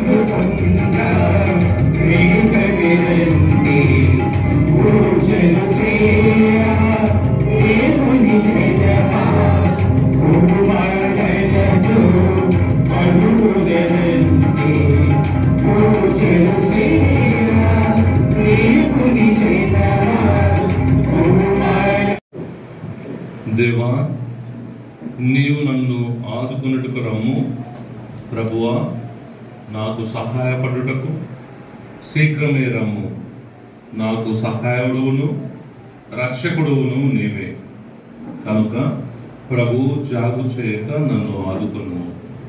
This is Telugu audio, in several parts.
దేవా నీవు నన్ను ఆదుకున్నట్టుకు రమ్ము ప్రభువా నాకు సహాయపడుటకు శీఘ్రమే రమ్ము నాకు సహాయుడువును రక్షకుడువును నీవే కనుక ప్రభు జాగు చేయక నన్ను ఆదుకును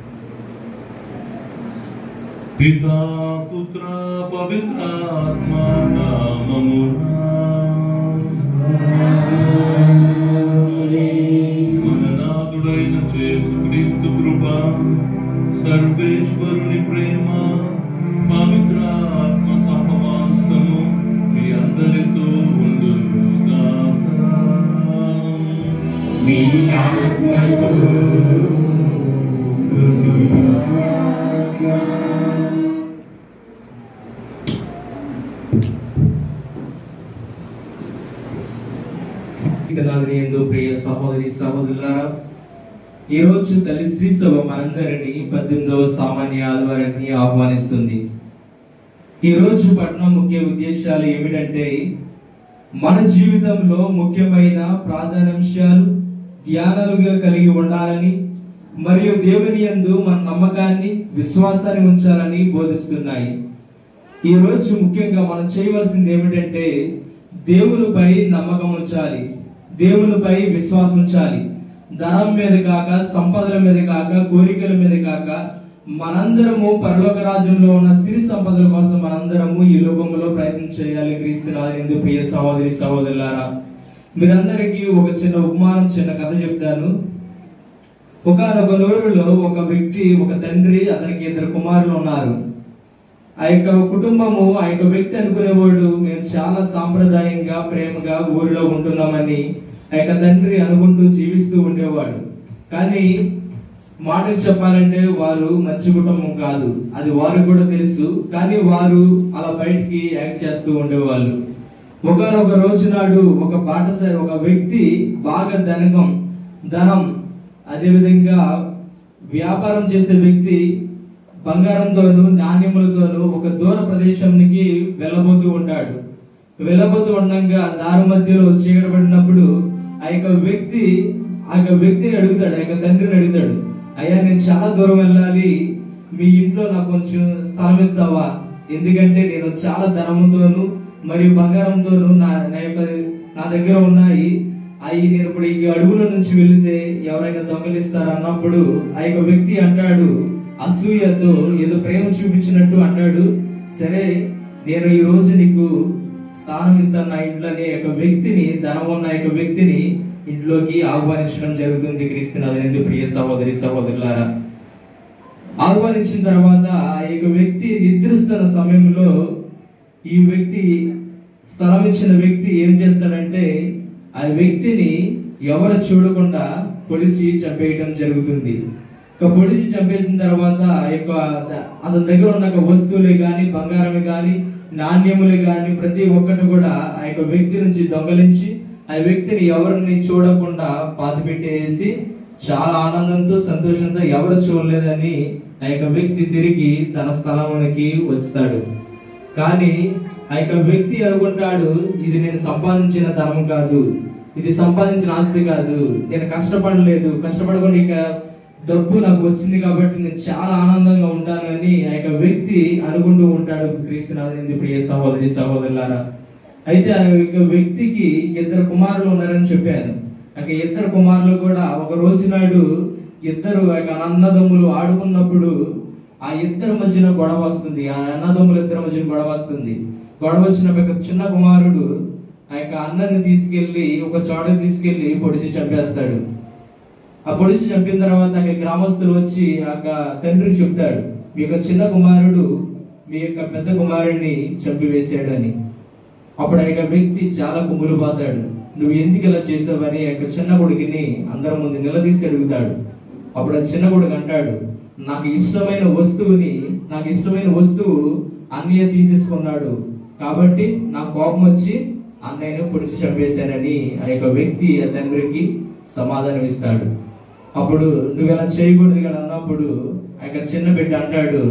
పితా పుత్ర పవిత్రాత్మ మననాథుడైన చేసు క్రీస్తు కృప సర్వేశ్వరుని ప్రేమ పవిత్ర ఆత్మ సహవాసము మీ అందరితో ఉండుగాక క్రీస్తునాథుని యందు ప్రియ సహోదరి సహోదరులారా ఈ రోజు తల్లి శ్రీ సభ మనందరినీ పద్దెనిమిదవ సామాన్య ఆదివారాన్ని ఆహ్వానిస్తుంది ఈ రోజు పట్టణం ముఖ్య ఉద్దేశాలు ఏమిటంటే మన జీవితంలో ముఖ్యమైన ప్రాధాన్యాంశాలు ధ్యానాలుగా కలిగి ఉండాలని మరియు దేవుని యందు మన నమ్మకాన్ని విశ్వాసాన్ని ఉంచాలని బోధిస్తున్నాయి ఈ రోజు ముఖ్యంగా మనం చేయవలసింది ఏమిటంటే దేవునిపై నమ్మకం ఉంచాలి దేవునిపై విశ్వాసం ఉంచాలి ధనం మీద కాక సంపదల మీద కాక కోరికల మీద కాక మనందరము పరలోక రాజ్యంలో ఉన్న సిరి సంపదల కోసం మనందరము ఈ లోకంలో ప్రయత్నం చేయాలి క్రీస్తునాథు ఎందుకు ప్రియ సహోదరి సహోదరులారా మీరందరికీ ఒక చిన్న ఉపమానం చిన్న కథ చెప్తాను ఒకనొక నూరులో ఒక వ్యక్తి ఒక తండ్రి అతనికి ఇద్దరు కుమారులు ఉన్నారు ఆ యొక్క కుటుంబము ఆ యొక్క వ్యక్తి అనుకునేవాడు మేము చాలా సాంప్రదాయంగా ప్రేమగా ఊరిలో ఉంటున్నామని ఆ యొక్క తండ్రి అనుకుంటూ జీవిస్తూ ఉండేవాడు కానీ మాటలు చెప్పాలంటే వారు మంచి కుటుంబం కాదు అది వారికి కూడా తెలుసు కానీ వారు అలా బయటికి యాక్ట్ చేస్తూ ఉండేవాళ్ళు ఒకనొక రోజు నాడు ఒక పాఠశాల ఒక వ్యక్తి బాగా ధనకం ధనం అదేవిధంగా వ్యాపారం చేసే వ్యక్తి బంగారంతోను నాణ్యములతోను ఒక దూర ప్రదేశానికి వెళ్ళబోతూ ఉంటాడు వెళ్ళబోతూ ఉండగా దారి మధ్యలో చీకటపడినప్పుడు ఆ యొక్క వ్యక్తి ఆ యొక్క వ్యక్తిని అడుగుతాడు ఆ యొక్క తండ్రిని అడుగుతాడు అయ్యా నేను చాలా దూరం వెళ్ళాలి మీ ఇంట్లో నాకు కొంచెం స్థలం ఇస్తావా ఎందుకంటే నేను చాలా ధనముతోను మరియు బంగారంతోను నా నా యొక్క నా దగ్గర ఉన్నాయి అవి నేను ఇప్పుడు ఈ అడుగుల నుంచి వెళితే ఎవరైనా దొంగలిస్తారా అన్నప్పుడు ఆ యొక్క వ్యక్తి అంటాడు అసూయతో ఏదో ప్రేమ చూపించినట్టు అంటాడు సరే నేను ఈ రోజు నీకు స్థానం ఇస్తాను నా ఇంట్లో అనే యొక్క వ్యక్తిని ధనం ఉన్న యొక్క వ్యక్తిని ఇంట్లోకి ఆహ్వానించడం జరుగుతుంది క్రీస్తునాథు ప్రియ సహోదరి సహోదరులారా ఆహ్వానించిన తర్వాత ఆ యొక్క వ్యక్తి నిద్రిస్తున్న సమయంలో ఈ వ్యక్తి స్థలం ఇచ్చిన వ్యక్తి ఏం చేస్తాడంటే ఆ వ్యక్తిని ఎవరు చూడకుండా పొడిచి చంపేయడం జరుగుతుంది ఇక పొడిచి చంపేసిన తర్వాత ఆ యొక్క అతని దగ్గర ఉన్న ఒక వస్తువులే గాని బంగారమే గాని నాణ్యములే గాని ప్రతి ఒక్కటి కూడా ఆ యొక్క వ్యక్తి నుంచి దొంగలించి ఆ వ్యక్తిని ఎవరిని చూడకుండా పాతి పెట్టేసి చాలా ఆనందంతో సంతోషంతో ఎవరు చూడలేదని ఆ యొక్క వ్యక్తి తిరిగి తన స్థలంలోకి వస్తాడు కానీ ఆ యొక్క వ్యక్తి అనుకుంటాడు ఇది నేను సంపాదించిన ధనం కాదు ఇది సంపాదించిన ఆస్తి కాదు నేను కష్టపడలేదు కష్టపడకుండా ఇక డబ్బు నాకు వచ్చింది కాబట్టి నేను చాలా ఆనందంగా ఉంటాను అని ఆ యొక్క వ్యక్తి అనుకుంటూ ఉంటాడు క్రీస్తునాథు ప్రియ సహోదరి సహోదరులారా అయితే ఆ యొక్క వ్యక్తికి ఇద్దరు కుమారులు ఉన్నారని చెప్పాను ఆ యొక్క ఇద్దరు కుమారులు కూడా ఒక రోజు నాడు ఇద్దరు ఆ యొక్క అన్నదమ్ములు ఆడుకున్నప్పుడు ఆ ఇద్దరి మధ్యన గొడవ వస్తుంది ఆ అన్నదమ్ములు ఇద్దరి మధ్యన గొడవ వస్తుంది గొడవ వచ్చినప్పుడు ఒక చిన్న కుమారుడు ఆ యొక్క అన్నని తీసుకెళ్లి ఒక చోట తీసుకెళ్లి పొడిచి చంపేస్తాడు ఆ పొడిచి చంపిన తర్వాత ఆ యొక్క గ్రామస్తులు వచ్చి ఆ యొక్క తండ్రికి చెప్తాడు మీ యొక్క చిన్న కుమారుడు మీ యొక్క పెద్ద కుమారుడిని చంపివేశాడు అని అప్పుడు ఆ యొక్క వ్యక్తి చాలా కుమ్ములు పోతాడు నువ్వు ఎందుకు ఇలా చేసావని ఆ యొక్క చిన్న కొడుకుని అందరి ముందు నిలదీసి అడుగుతాడు అప్పుడు ఆ చిన్న కొడుకు అంటాడు నాకు ఇష్టమైన వస్తువుని నాకు ఇష్టమైన వస్తువు అన్నయ్య తీసేసుకున్నాడు కాబట్టి నా కోపం వచ్చి అన్నయ్యను పొడిచి చంపేశానని ఆ యొక్క వ్యక్తి ఆ తండ్రికి సమాధానం ఇస్తాడు అప్పుడు నువ్వు ఇలా చేయకూడదు కదా అన్నప్పుడు ఆ యొక్క చిన్న బిడ్డ అంటాడు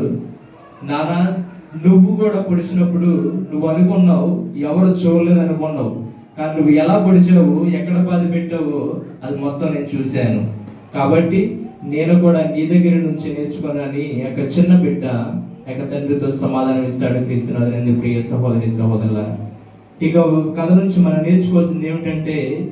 నానా నువ్వు కూడా పొడిచినప్పుడు నువ్వు అనుకున్నావు ఎవరు చూడలేదు అనుకున్నావు కానీ నువ్వు ఎలా పొడిచావు ఎక్కడ బాధ పెట్టావో అది మొత్తం నేను చూశాను కాబట్టి నేను కూడా నీ దగ్గర నుంచి నేర్చుకున్నాని ఆ యొక్క చిన్న బిడ్డ ఆ యొక్క తండ్రితో సమాధానం ఇస్తాడు క్రీస్తునాథుని ప్రియ సహోదరి సహోదరుల ఇక కథ నుంచి మనం నేర్చుకోవాల్సింది ఏమిటంటే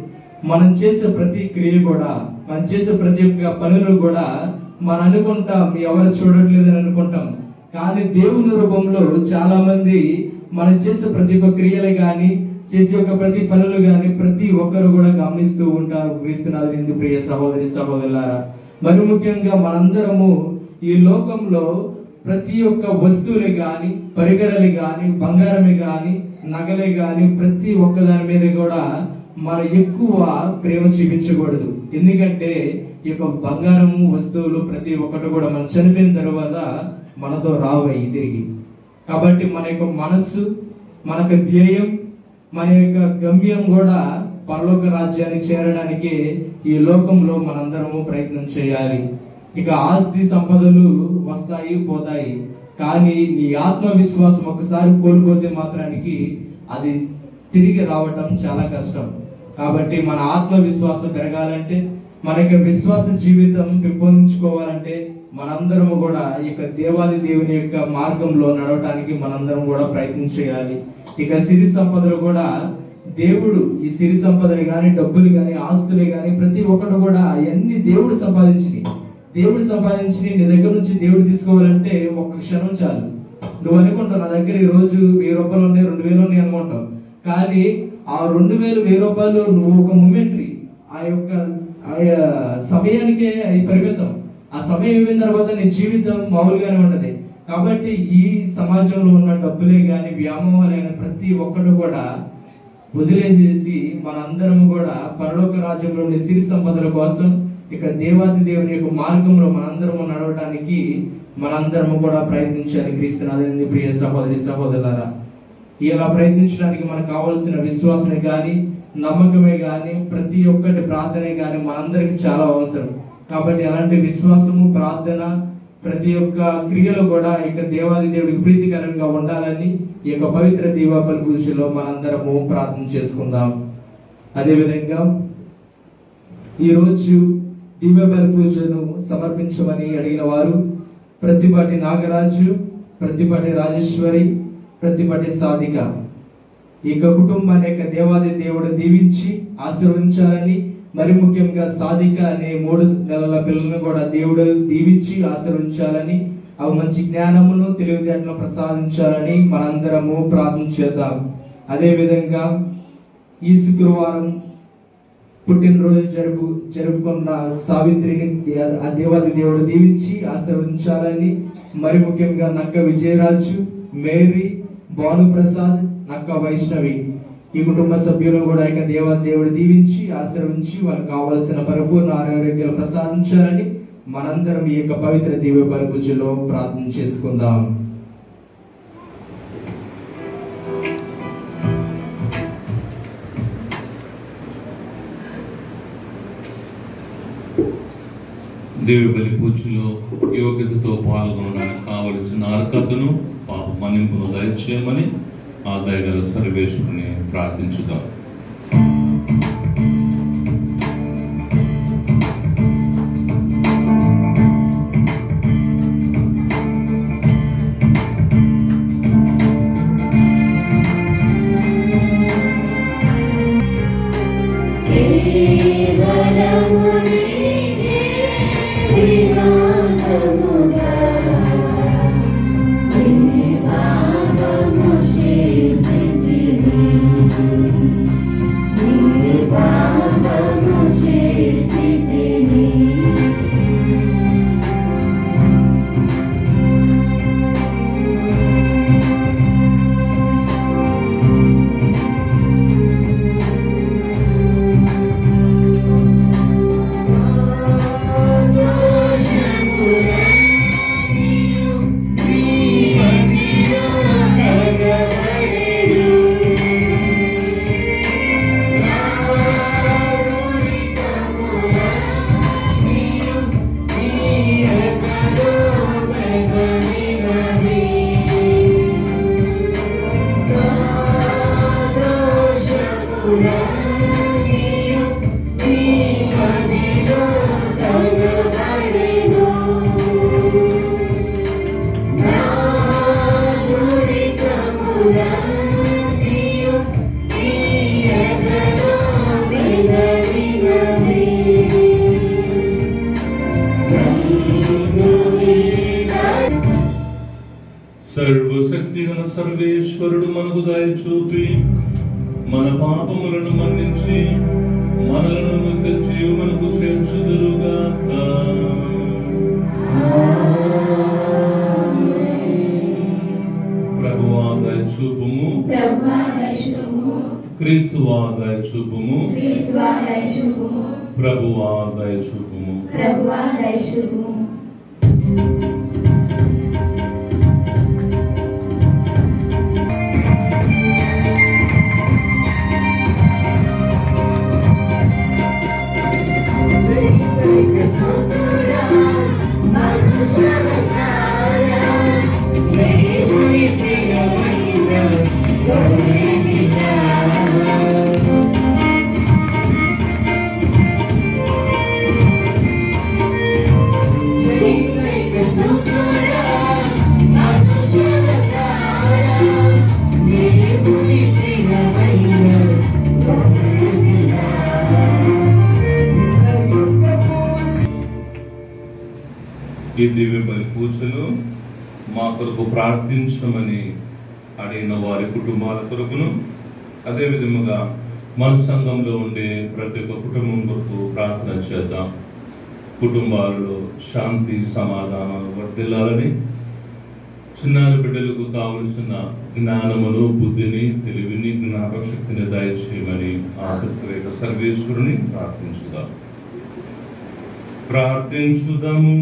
మనం చేసే ప్రతి క్రియ కూడా మనం చేసే ప్రతి ఒక్క పనులు కూడా మనం అనుకుంటాం ఎవరు చూడట్లేదని అనుకుంటాం కానీ దేవుని రూపంలో చాలా మంది మనం చేసే ప్రతి ఒక్క క్రియలు కానీ చేసే ఒక ప్రతి పనులు కానీ ప్రతి ఒక్కరు కూడా గమనిస్తూ ఉంటారు క్రీస్తునాథు ఎందు ప్రియ సహోదరి సహోదరులారా మరి ముఖ్యంగా మనందరము ఈ లోకంలో ప్రతి ఒక్క వస్తువులు గాని పరికరాలు గాని బంగారమే గాని నగలే గాని ప్రతి ఒక్క దాని మీద కూడా మన ఎక్కువ ప్రేమ చూపించకూడదు ఎందుకంటే ఈ యొక్క బంగారము వస్తువులు ప్రతి ఒక్కటి కూడా మనం చనిపోయిన తర్వాత మనతో రావాయి తిరిగి కాబట్టి మన యొక్క మనస్సు మన యొక్క ధ్యేయం మన యొక్క గమ్యం కూడా పరలోక రాజ్యానికి చేరడానికి ఈ లోకంలో మనందరము ప్రయత్నం చేయాలి ఇక ఆస్తి సంపదలు వస్తాయి పోతాయి కానీ నీ ఆత్మవిశ్వాసం ఒకసారి కోల్పోతే మాత్రానికి అది తిరిగి రావటం చాలా కష్టం కాబట్టి మన ఆత్మవిశ్వాసం పెరగాలంటే మన యొక్క విశ్వాస జీవితం పెంపొందించుకోవాలంటే మనందరము కూడా ఈ యొక్క దేవాది దేవుని యొక్క మార్గంలో నడవటానికి మనందరం కూడా ప్రయత్నం చేయాలి ఇక సిరి సంపదలు కూడా దేవుడు ఈ సిరి సంపదలు గాని డబ్బులు గాని ఆస్తులు గాని ప్రతి ఒక్కటి కూడా అవన్నీ దేవుడు సంపాదించినవి దేవుడు సంపాదించి నీ దగ్గర నుంచి దేవుడు తీసుకోవాలంటే ఒక్క క్షణం చాలు నువ్వు అనుకుంటావు నా దగ్గర ఈ రోజు వెయ్యి రూపాయలు ఉన్నాయి రెండు వేలు ఉన్నాయి అనుకుంటావు కానీ ఆ రెండు వేలు వెయ్యి రూపాయలు నువ్వు ఒక మూమెంటరీ ఆ యొక్క ఆ సమయానికే అది పరిమితం ఆ సమయం అయిపోయిన తర్వాత నీ జీవితం మామూలుగానే ఉంటది కాబట్టి ఈ సమాజంలో ఉన్న డబ్బులే గాని వ్యామోహాలైన ప్రతి ఒక్కరు కూడా వదిలేసేసి మనందరం కూడా పరలోక రాజ్యంలోని సిరి సంపదల కోసం ఇక దేవాది దేవుని యొక్క మార్గంలో మనందరము నడవడానికి మనందరము కూడా ప్రయత్నించాలి క్రీస్తునాథుని ప్రియ సహోదరి సహోదరులారా ఇలా ప్రయత్నించడానికి మనకు కావాల్సిన విశ్వాసమే గాని నమ్మకమే గాని ప్రతి ఒక్కటి ప్రార్థనే గాని మనందరికి చాలా అవసరం కాబట్టి అలాంటి విశ్వాసము ప్రార్థన ప్రతి ఒక్క క్రియలు కూడా ఇక దేవాది దేవుడికి ప్రీతికరంగా ఉండాలని ఈ యొక్క పవిత్ర దీపావళి పూజలో మనందరము ప్రార్థన చేసుకుందాం అదేవిధంగా ఈ రోజు దీపావళి పూజను సమర్పించమని అడిగిన వారు ప్రతిపాటి నాగరాజు ప్రతిపాటి రాజేశ్వరి ప్రతిపాటి సాధిక ఈ యొక్క కుటుంబాన్ని యొక్క దేవాది దేవుడు దీవించి ఆశీర్వదించాలని మరి ముఖ్యంగా సాధిక అనే మూడు నెలల పిల్లలను కూడా దేవుడు దీవించి ఆశీర్వదించాలని అవి మంచి జ్ఞానమును తెలివితేటలను ప్రసాదించాలని మనందరము ప్రార్థన చేద్దాం అదే విధంగా ఈ శుక్రవారం పుట్టినరోజు జరుపు జరుపుకున్న సావిత్రిని దే- ఆ దేవాది దేవుడు దీవించి ఆశీర్వదించాలని మరి ముఖ్యంగా నక్క విజయరాజు మేరీ భానుప్రసాద్ నక్క వైష్ణవి ఈ కుటుంబ సభ్యులు కూడా ఇక దేవాది దేవుడు దీవించి ఆశీర్వించి వారికి కావలసిన పరిపూర్ణ ఆరోగ్యాలు ప్రసాదించాలని మనందరం ఈ యొక్క పవిత్ర దివ్య పూజలో ప్రార్థన చేసుకుందాం దేవి బలి పూజలో యోగ్యతతో పాల్గొనడానికి కావలసిన అర్హతను పాప మన్నింపును దయచేయమని ఆ దయగల సర్వేశ్వరుని ప్రార్థించుదాం Thank you. సర్వశక్తి గల సర్వేశ్వరుడు మనకు దయ చూపి మన పాపములను మన్నించి మనలను నిత్య జీవమునకు చేర్చుదురుగాక ప్రభువా దయ చూపుము ప్రభువా దయచూపుము క్రీస్తువా దయ చూపుము క్రీస్తువా దయచూపుము ప్రభువా దయ చూపుము ప్రభువా దయచూపుము ఈ దివ్య బలి పూజలు మా కొరకు ప్రార్థించమని అడిగిన వారి కుటుంబాల కొరకును అదే విధముగా మన సంఘంలో ఉండే ప్రతి ఒక్క కుటుంబం కొరకు ప్రార్థన చేద్దాం కుటుంబాలలో శాంతి సమాధానాలు వర్ధిల్లాలని చిన్నారి బిడ్డలకు కావలసిన జ్ఞానమును బుద్ధిని తెలివిని జ్ఞాపకశక్తిని దయచేయమని ఆ ప్రత్యేక సర్వేశ్వరుని ప్రార్థించుదాం ప్రార్థించుదాము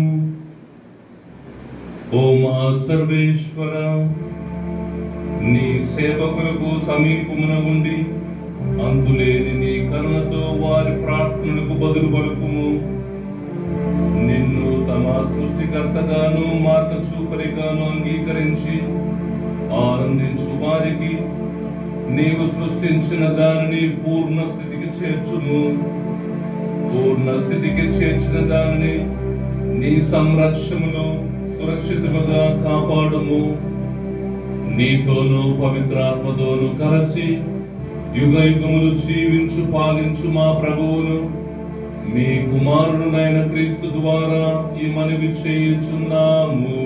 ఓ మా సర్వేశ్వర నీ సేవకులకు సమీపమున ఉండి అంతులేని నీ కరుణతో వారి ప్రార్థనలకు బదులు పలుకుము నిన్ను తమ సృష్టికర్తగాను మార్గచూపరిగాను అంగీకరించి ఆనందించు వారికి నీవు సృష్టించిన దానిని పూర్ణ స్థితికి చేర్చుము పూర్ణ స్థితికి చేర్చిన దానిని నీ సంరక్షణలో సురక్షితముగా కాపాడము నీతోనూ పవిత్రాత్మతోనూ కలిసి యుగ యుగములు జీవించు పాలించు మా ప్రభువును మీ కుమారుడునైన క్రీస్తు ద్వారా ఈ మనవి చేయుచున్నాము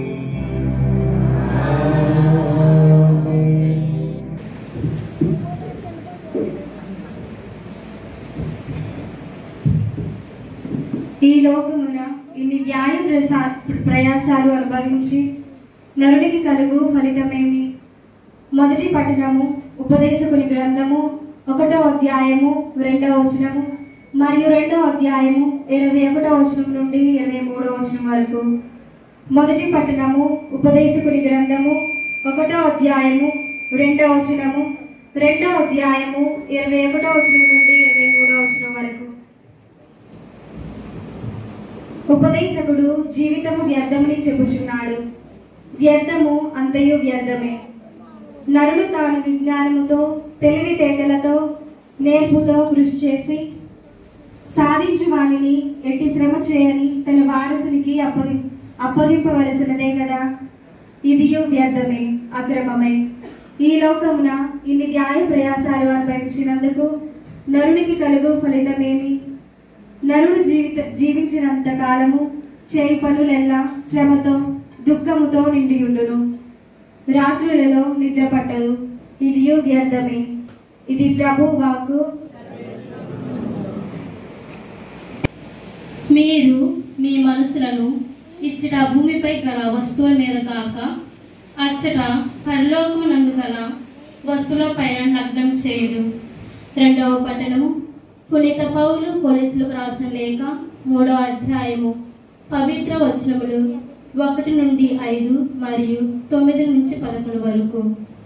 ఈ లోకమున ఇన్ని వ్యాయ ప్రసా- ప్రయాసాలు అనుభవించి నరుడికి కలుగు ఫలితమేమి మొదటి పట్టణము ఉపదేశకుని గ్రంథము ఒకటో అధ్యాయము రెండవ వచనము మరియు రెండో అధ్యాయము ఇరవై ఒకటో వచనం నుండి ఇరవై మూడో వచనం వరకు మొదటి పట్టణము ఉపదేశకుని గ్రంథము ఒకటో అధ్యాయము రెండో వచనము రెండో అధ్యాయము ఇరవై ఒకటో వచనం నుండి ఇరవై మూడో వచనం వరకు ఉపదేశకుడు జీవితము వ్యర్థమని చెబుచున్నాడు వ్యర్థము అంతయు వ్యర్థమే నరుడు తాను విజ్ఞానముతో తెలివితేటలతో నేర్పుతో కృషి చేసి సాధించు వానిని ఎట్టి శ్రమ చేయని తన వారసునికి అప్పగి అప్పగింపవలసినదే కదా ఇదియు వ్యర్థమే అక్రమమే ఈ లోకమున ఇన్ని న్యాయ ప్రయాసాలు అనుభవించినందుకు నరునికి కలుగు ఫలితమేమి నరుడు జీవిత జీవించినంత కాలము చేయి పనులెల్లా శ్రమతో దుఃఖముతో నిండియుండును రాత్రులలో నిద్ర పట్టదు ఇది వ్యర్థమే ఇది ప్రభు వాకు మీరు మీ మనసులను ఇచ్చట భూమిపై గల వస్తువుల మీద కాక అచ్చట పరలోకమునందు గల వస్తువుల పైన నగ్నం చేయుడు రెండవ పట్టణము పునీత పౌలు పోలీసులకు రాసిన లేఖ మూడవ అధ్యాయము పవిత్ర వచనములు ఒకటి నుండి ఐదు మరియు తొమ్మిది నుంచి పదకొండు వరకు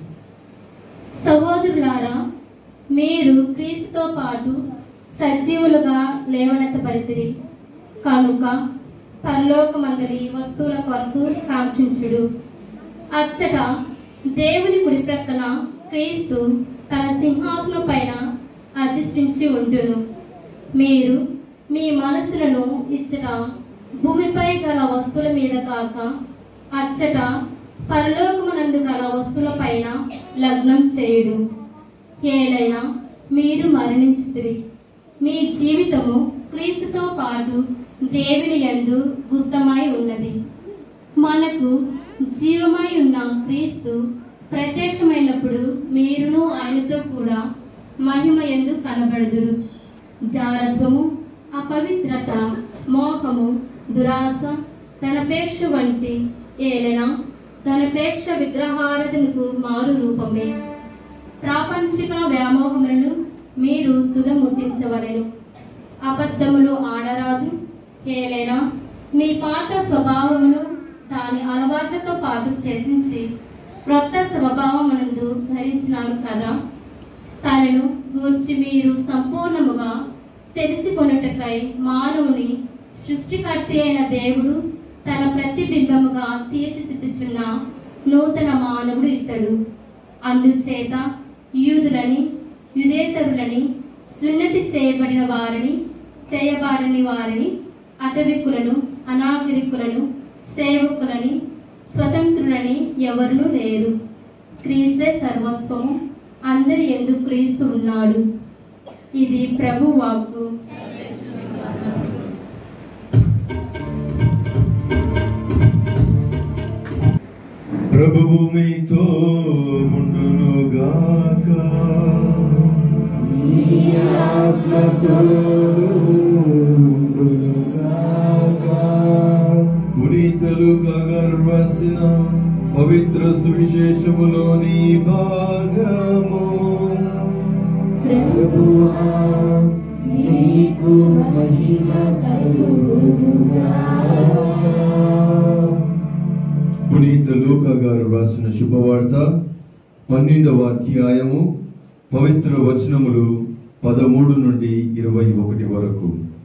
సహోదరులారా మీరు క్రీస్తుతో పాటు సజీవులుగా లేవనెత్తబడితిరి కనుక పరలోకమందలి వస్తువుల కొరకు కాంక్షించుడు అచ్చట దేవుని కుడి ప్రక్కన క్రీస్తు తన సింహాసనం పైన అధిష్ఠించి ఉండును మీరు మీ మనస్సులను ఇచ్చట భూమిపై గల వస్తువుల మీద కాక అచ్చట పరలోకమునందు గల వస్తువుల పైన లగ్నం చేయుడు ఏలైనా మీరు మరణించుతిరి మీ జీవితము క్రీస్తుతో పాటు దేవుని యందు గుప్తమై ఉన్నది మనకు జీవమై ఉన్న క్రీస్తు ప్రత్యక్షమైనప్పుడు మీరును ఆయనతో కూడా మహిమ ఎందు కనబడుదురు జారత్వము అపవిత్రత మోహము దురాశ తనపేక్ష వంటి ఏలన తనపేక్ష విగ్రహారాధనకు మారు రూపమే ప్రాపంచిక వ్యామోహములను మీరు తుదముట్టించవలెను అబద్ధములు ఆడరాదు ఏలైనా మీ పాత స్వభావమును దాని అలవాట్లతో పాటు త్యజించి క్రొత్త స్వభావమునందు ధరించినారు కదా తనను గూర్చి మీరు సంపూర్ణముగా తెలుసుకొనుటకై మానవుని సృష్టికర్త అయిన దేవుడు తన ప్రతిబింబముగా తీర్చిదిద్దుచున్న నూతన మానవుడు ఇతడు అందుచేత యూదులని యుదేతరులని సున్నతి చేయబడిన వారిని చేయబడని వారిని అటవికులను అనాగరికులను సేవకులని స్వతంత్రులని ఎవరునూ లేరు క్రీస్తే సర్వస్వము అందరి ఎందు క్రీస్తు ఉన్నాడు ఇది ప్రభు వాక్కు ప్రభువు మీతో ఉండునుగాక పునీతలు గర్వసిన పవిత్ర సువిశేషములోని భాగము పునీత లూక గారు రాసిన శుభవార్త పన్నెండవ అధ్యాయము పవిత్ర వచనములు పదమూడు నుండి ఇరవై ఒకటి వరకు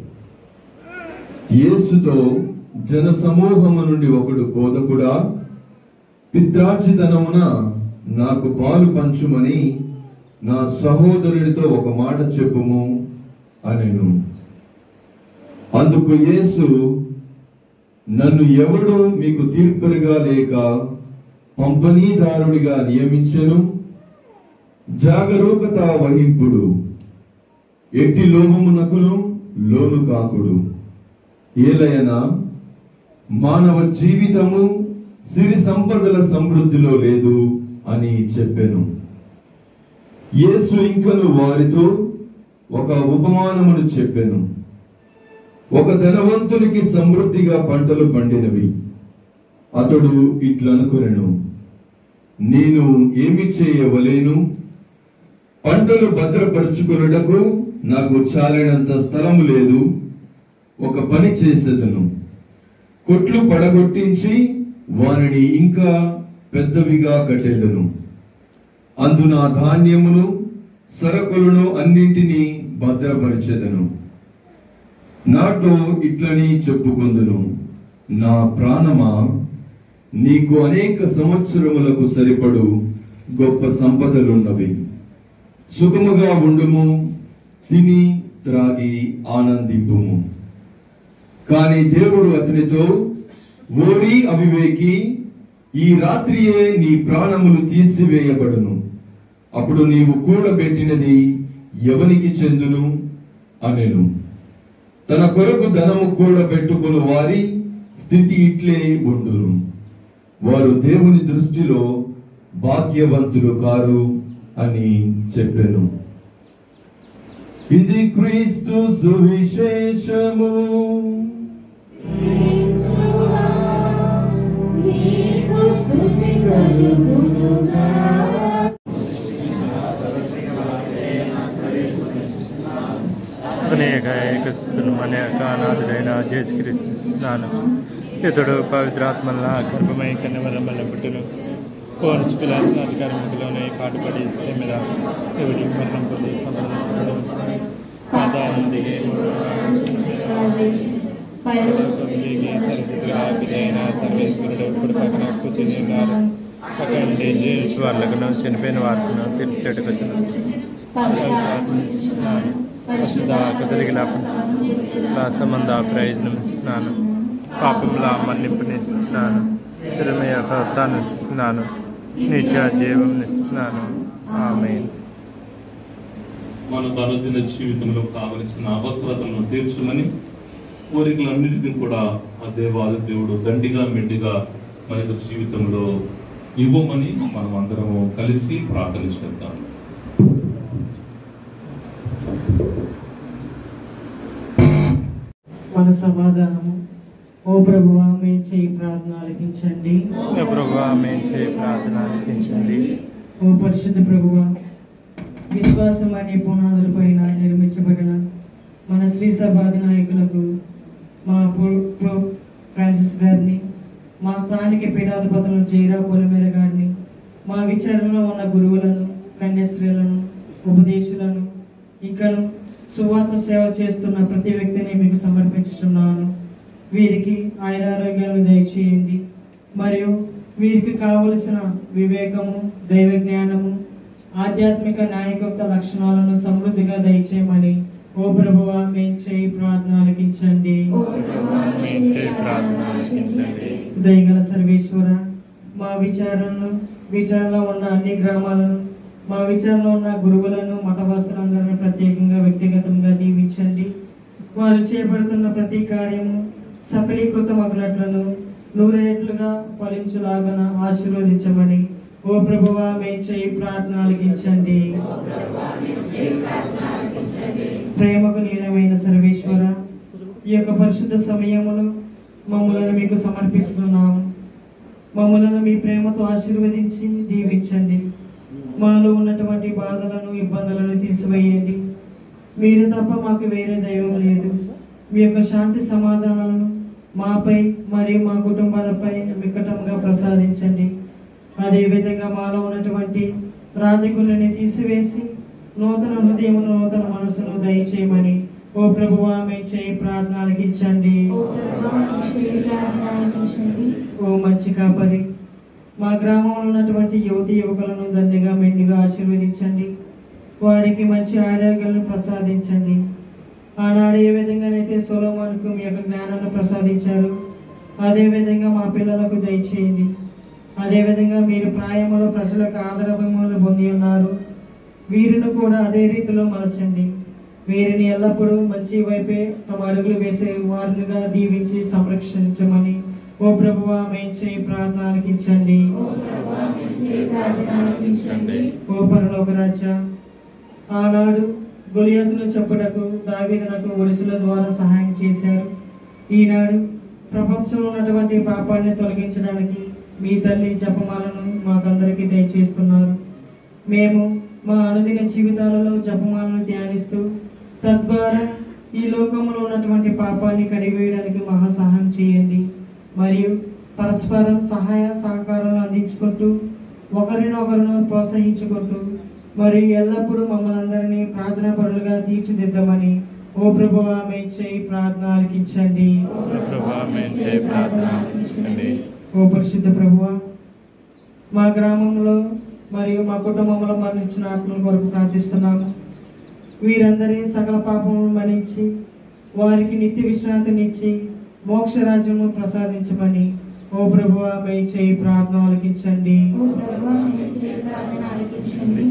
యేసుతో జన సమూహము నుండి ఒకడు బోధకుడా పిత్రార్జితనమున నాకు పాలు పంచుమని నా సహోదరుడితో ఒక మాట చెప్పుము అనెను అందుకు యేసు నన్ను ఎవడు మీకు తీర్పరిగా లేక పంపనీదారుడిగా నియమించెను జాగరూకత వహింపుడు ఎట్టి లోభమునకును లోను కాకుడు ఏలయన మానవ జీవితము సిరి సంపదల సమృద్ధిలో లేదు అని చెప్పెను యేసు ఇంకను వారితో ఒక ఉపమానమును చెప్పెను ఒక ధనవంతునికి సమృద్ధిగా పంటలు పండినవి అతడు ఇట్లనుకొనెను నేను ఏమి చేయవలేను పంటలు భద్రపరుచుకొనుటకు నాకు చాలినంత స్థలము లేదు ఒక పని చేసేదను కొట్లు పడగొట్టించి వారిని ఇంకా పెద్దవిగా కట్టెదను అందున ధాన్యమును సరకులను అన్నింటినీ భద్రపరిచెదను నాతో ఇట్లని చెప్పుకుందును నా ప్రాణమా నీకు అనేక సంవత్సరములకు సరిపడు గొప్ప సంపదలున్నవి సుఖముగా ఉండుము తిని త్రాగి ఆనందింపుము కానీ దేవుడు అతనితో ఓడి అవివేకి ఈ రాత్రియే నీ ప్రాణములు తీసివేయబడును అప్పుడు నీవు కూడబెట్టినది ఎవనికి చెందును అనెను తన కొరకు ధనము కూడబెట్టుకుని వారి స్థితి ఇట్లే ఉండును వారు దేవుని దృష్టిలో భాగ్యవంతులు కారు అని చెప్పెను ఇది క్రీస్తు సువిశేషము అనేక ఏకస్తులు అనేక అనాథుడైన జేసుక్రీస్తున్నాను ఇతడు పవిత్రాత్మల గర్భమై కన్నవరమల పుట్టును కోర్చు పిలాసిన అధికారములోనే పాటుపడి మీద ఎవరి మరణం పొంది సంప్రదించబడి పాదాలను దిగి పిదైన సర్వేశ్వరుడు ఇప్పుడు పక్కన కూర్చుని ఉన్నారు పక్కన జేసు వాళ్ళకును చనిపోయిన వారికి తీర్చేటకు కదలిగిన సంబంధ ప్రయోజనం ఇస్తున్నాను పాపంలా మన్నింపుని ఇస్తున్నాను స్థిరమయ్య కర్తాను ఇస్తున్నాను నిత్య జీవం ఇస్తున్నాను ఆమె మనకు అనుదిన జీవితంలో కావలసిన అవసరతలను తీర్చమని కోరికలన్నిటిని కూడా ఆ దేవాది దేవుడు దండిగా మెండిగా మన యొక్క జీవితంలో ఇవ్వమని మనం అందరము కలిసి ప్రార్థన చేద్దాం మన సమాధానము ఓ ప్రభువా మేము చేయి ప్రార్థన ఆలకించండి ఓ ప్రభువా మేము చేయి ప్రార్థన ఆలకించండి ఓ పరిశుద్ధ ప్రభువా విశ్వాసం అనే పునాదులపైన నిర్మించబడిన మన శ్రీ సభాది నాయకులకు మా ప్రో- ప్రో ఫ్రాన్సిస్ గారిని మా స్థానిక పీఠాధిపతులను జైరా పొలిమేర గారిని మా విచారణలో ఉన్న గురువులను కన్యాస్త్రీలను ఉపదేశులను ఇంకను సువార్త సేవ చేస్తున్న ప్రతి వ్యక్తిని మీకు సమర్పించుతున్నాను వీరికి ఆయురారోగ్యాలను దయచేయండి మరియు వీరికి కావలసిన వివేకము దైవ జ్ఞానము ఆధ్యాత్మిక నాయకత్వ లక్షణాలను సమృద్ధిగా దయచేయమని ఓ ప్రభువా మేము చేయి ప్రార్థన ఆలకించండి ఓ ప్రభువా మేము చేయి ప్రార్థన ఆలకించండి దయగల సర్వేశ్వర మా విచారణను విచారణలో ఉన్న అన్ని గ్రామాలను మా విచారణలో ఉన్న గురువులను మఠవాసులందరినీ ప్రత్యేకంగా వ్యక్తిగతంగా దీవించండి వారు చేపడుతున్న ప్రతి కార్యము సఫలీకృతమగినట్లను నూరేట్లుగా ఫలించులాగన ఆశీర్వదించమని ఓ ప్రభువా మే చేయి ప్రార్థన ఆలకించండి ప్రేమకు నీరమైన సర్వేశ్వర ఈ యొక్క పరిశుద్ధ సమయమును మమ్మలను మీకు సమర్పిస్తున్నాము మమ్మలను మీ ప్రేమతో ఆశీర్వదించి దీవించండి మాలో ఉన్నటువంటి బాధలను ఇబ్బందులను తీసివేయండి మీరు తప్ప మాకు వేరే దైవం లేదు మీ యొక్క శాంతి సమాధానాలను మాపై మరియు మా కుటుంబాలపై మికటంగా ప్రసాదించండి అదేవిధంగా మాలో ఉన్నటువంటి రాధికులని తీసివేసి నూతన హృదయమును నూతన మనసును దయచేయమని ఓ ప్రభువా మే చేయి ప్రార్థన ఆలకించండి ఓ ప్రభువా మేము చేయి ప్రార్థన ఆలకించండి ఓ మంచి కాపరి మా గ్రామంలో ఉన్నటువంటి యువతి యువకులను దండిగా మెండుగా ఆశీర్వదించండి వారికి మంచి ఆరోగ్యాలను ప్రసాదించండి ఆనాడు ఏ విధంగానైతే సొలోమానుకు మీ యొక్క జ్ఞానాన్ని ప్రసాదించారు అదే విధంగా మా పిల్లలకు దయచేయండి అదే విధంగా మీరు ప్రాయములో ప్రజలకు ఆదరభిమానులు పొంది ఉన్నారు వీరిని కూడా అదే రీతిలో మలచండి వీరిని ఎల్లప్పుడూ మంచి వైపే తమ అడుగులు వేసే వారినిగా దీవించి సంరక్షించమని ఓ ప్రభువా మేము చేయి ప్రార్థన ఆలకించండి ఓ ప్రభువా మేము చేయి ప్రార్థన ఆలకించండి ఓ పరలోక రాజా ఆనాడు గొలియాతును చెప్పుటకు దావీదునకు ఒడిసుల ద్వారా సహాయం చేశారు ఈనాడు ప్రపంచంలో ఉన్నటువంటి పాపాన్ని తొలగించడానికి మీ తల్లి జపమాలను మాకందరికీ దయచేస్తున్నారు మేము మా అనుదిన జీవితాలలో జపమాలను ధ్యానిస్తూ తద్వారా ఈ లోకంలో ఉన్నటువంటి పాపాన్ని కడివేయడానికి మహా సహాయం చేయండి మరియు పరస్పరం సహాయ సహకారాలను అందించుకుంటూ ఒకరినొకరును ప్రోత్సహించుకుంటూ మరియు ఎల్లప్పుడూ మమ్మల్ని అందరినీ ప్రార్థనా పరులుగా తీర్చిదిద్దామని ఓ ప్రభువా మే చేయి ప్రార్థన ఆలకించండి ఓ ప్రభువా మేము చేయి ప్రార్థన ఆలకించండి ఓ పరిశుద్ధ ప్రభువా మా గ్రామంలో మరియు మా కుటుంబంలో మరణించిన ఆత్మల కొరకు ప్రార్థిస్తున్నాము వీరందరి సకల పాపములను మన్నించి వారికి నిత్య విశ్రాంతినిచ్చి మోక్ష రాజ్యము ప్రసాదించమని ఓ ప్రభువా మే చేయి ప్రార్థన ఆలకించండి ఓ ప్రభువా మేము చేయి ప్రార్థన ఆలకించండి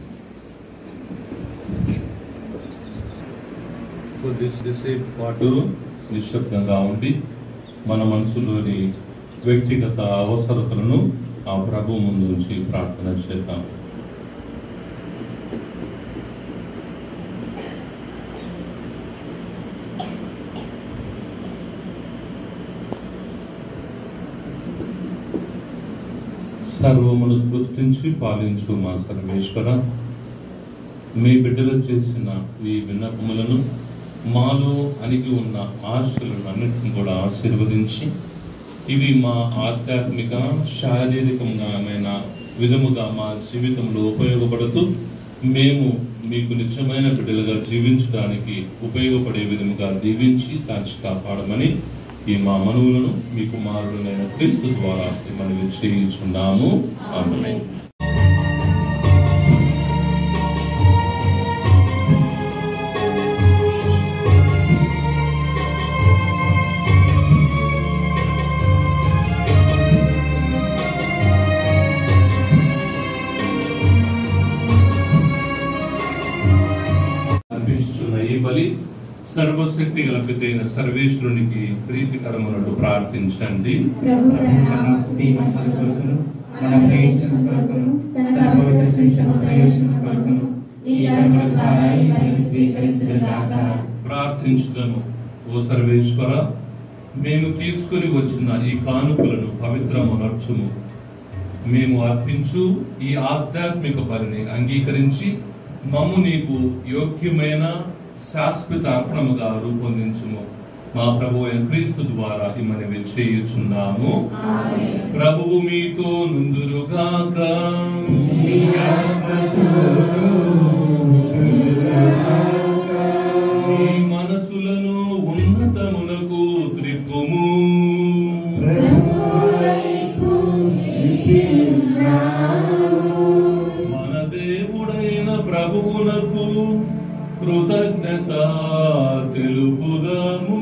కొద్దిసేపు పాటు నిశ్శబ్దంగా ఉండి మన మనసులోని వ్యక్తిగత అవసరతలను ఆ ప్రభు ముందు ఉంచి ప్రార్థన చేద్దాం సర్వమును సృష్టించి పాలించు మా సర్వేశ్వర మీ బిడ్డలు చేసిన ఈ విన్నపములను మాలో అణిగి ఉన్న ఆశలను అన్నింటిని కూడా ఆశీర్వదించి ఇవి మా ఆధ్యాత్మిక శారీరకంగామైన విధముగా మా జీవితంలో ఉపయోగపడుతూ మేము మీకు నిజమైన బిడ్డలుగా జీవించడానికి ఉపయోగపడే విధముగా దీవించి కాచి కాపాడమని ఈ మా మనువులను మీ కుమారుడునైన క్రీస్తు ద్వారా మనవి చేయించున్నాము ఆమేన్ అర్పించుచున్న ఈ బలి సర్వ సర్వశక్తి గల పితైన సర్వేశ్వరునికి ప్రీతికరమునట్టు ప్రార్థించండి ప్రభు తన స్తుతి మహిమ కొరకును మన ప్రయోజనం కొరకును తన పవిత్ర శిష్యుల ప్రయోజనం కొరకును ఈ కర్మల ద్వారా ఈ బలిని స్వీకరించుగాక ప్రార్థించుదము ఓ సర్వేశ్వర మేము తీసుకుని వచ్చిన ఈ కానుకలను పవిత్రము నర్చుము మేము అర్పించు ఈ ఆధ్యాత్మిక పనిని అంగీకరించి మమ్ము నీకు యోగ్యమైన శాశ్వత అర్పణముగా రూపొందించుము మా ప్రభు అయిన క్రీస్తు ద్వారా ఈ మనవి చేయుచున్నాము ప్రభువు మీతో నుందురుగాక మీ మనసులను ఉన్నతమునకు త్రిప్పుము మన దేవుడైన ప్రభువునకు కృతజ్ఞత తెలుపుదాము